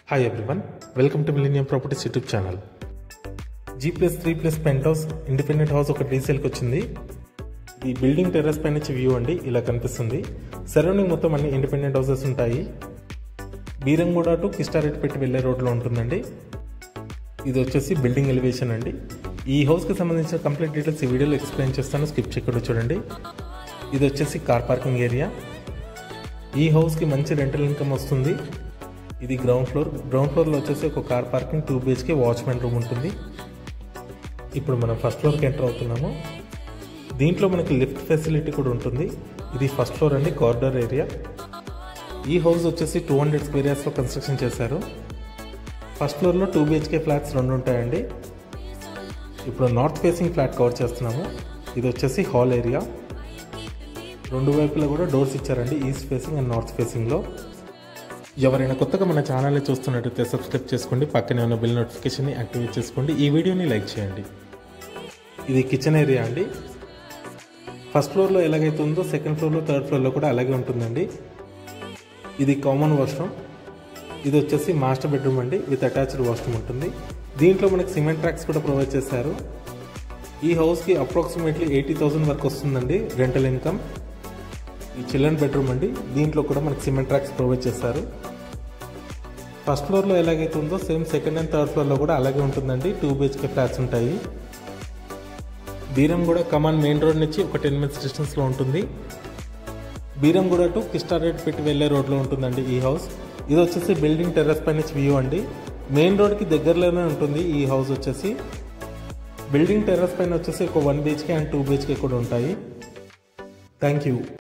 hi everyone welcome to millennium properties YouTube channel G plus three plus penthouse independent house ఒక రీసేల్కి వచ్చింది ఈ building terrace పై నుంచి view అండి ఇలా కనిపిస్తుంది సరౌండింగ్ మొత్తం అన్ని ఇండిపెండెంట్ హౌసెస్ ఉంటాయి బీరంగూడ టు కిస్టారెట్ పెట్టి వెళ్ళే రోడ్లో ఉంటుందండి ఇది వచ్చేసి బిల్డింగ్ ఎలివేషన్ అండి ఈ హౌస్కి సంబంధించిన కంప్లీట్ డీటెయిల్స్ ఈ వీడియోలో ఎక్స్ప్లెయిన్ చేస్తాను స్కిప్ చేయకుండా చూడండి ఇది వచ్చేసి కార్ పార్కింగ్ ఏరియా ఈ హౌస్కి మంచి రెంటల్ ఇన్కమ్ వస్తుంది ఇది గ్రౌండ్ ఫ్లోర్ గ్రౌండ్ ఫ్లోర్లో వచ్చేసి ఒక car parking two BHK watchman room ఉంటుంది ఇప్పుడు మనం ఫస్ట్ ఫ్లోర్కి ఎంటర్ అవుతున్నాము దీంట్లో మనకి లిఫ్ట్ ఫెసిలిటీ కూడా ఉంటుంది ఇది ఫస్ట్ ఫ్లోర్ అండి కార్డర్ ఏరియా ఈ హౌస్ వచ్చేసి టూ హండ్రెడ్ స్క్వేర్ యార్స్లో కన్స్ట్రక్షన్ చేశారు ఫస్ట్ ఫ్లోర్లో టూ బిహెచ్కే ఫ్లాట్స్ రెండు ఉంటాయండి ఇప్పుడు నార్త్ ఫేసింగ్ ఫ్లాట్ కవర్ చేస్తున్నాము ఇది వచ్చేసి హాల్ ఏరియా రెండు వైపులా కూడా డోర్స్ ఇచ్చారండి ఈస్ట్ ఫేసింగ్ అండ్ నార్త్ ఫేసింగ్లో ఎవరైనా కొత్తగా మన ఛానల్ని చూస్తున్నట్టయితే సబ్స్క్రైబ్ చేసుకోండి పక్కనే ఉన్న బిల్ నోటిఫికేషన్ని యాక్టివేట్ చేసుకోండి ఈ వీడియోని లైక్ చేయండి ఇది కిచెన్ ఏరియా అండి ఫస్ట్ ఫ్లోర్లో ఎలాగైతే ఉందో సెకండ్ ఫ్లోర్లో థర్డ్ ఫ్లోర్లో కూడా అలాగే ఉంటుందండి ఇది కామన్ వాష్రూమ్ ఇది వచ్చేసి మాస్టర్ బెడ్రూమ్ అండి విత్ అటాచ్డ్ వాష్రూమ్ ఉంటుంది దీంట్లో మనకి సిమెంట్ ట్రాక్స్ కూడా ప్రొవైడ్ చేశారు ఈ హౌస్కి అప్రాక్సిమేట్లీ ఎయిటీ థౌసండ్ వరకు వస్తుందండి రెంటల్ ఇన్కమ్ ఈ చిల్డ్రన్ బెడ్రూమ్ అండి దీంట్లో కూడా మనకి సిమెంట్ ట్రాక్స్ ప్రొవైడ్ చేశారు ఫస్ట్ ఫ్లోర్లో ఎలాగైతే ఉందో సేమ్ సెకండ్ అండ్ థర్డ్ ఫ్లోర్లో కూడా అలాగే ఉంటుందండి టూ బిహెచ్కే ఫ్లాట్స్ ఉంటాయి బీరంగూడ కమాన్ మెయిన్ రోడ్ నుంచి ఒక టెన్ మినిట్స్ డిస్టెన్స్లో ఉంటుంది బీరంగూడ టు కిస్టారేట్ పెట్టి వెళ్ళే రోడ్లో ఉంటుందండి ఈ హౌస్ ఇది వచ్చేసి బిల్డింగ్ టెర్రస్ పై నుంచి వ్యూ అండి మెయిన్ రోడ్కి దగ్గరలోనే ఉంటుంది ఈ హౌస్ వచ్చేసి బిల్డింగ్ టెర్రస్ పైన వచ్చేసి ఒక one BHK and two BHK కూడా ఉంటాయి థ్యాంక్ యూ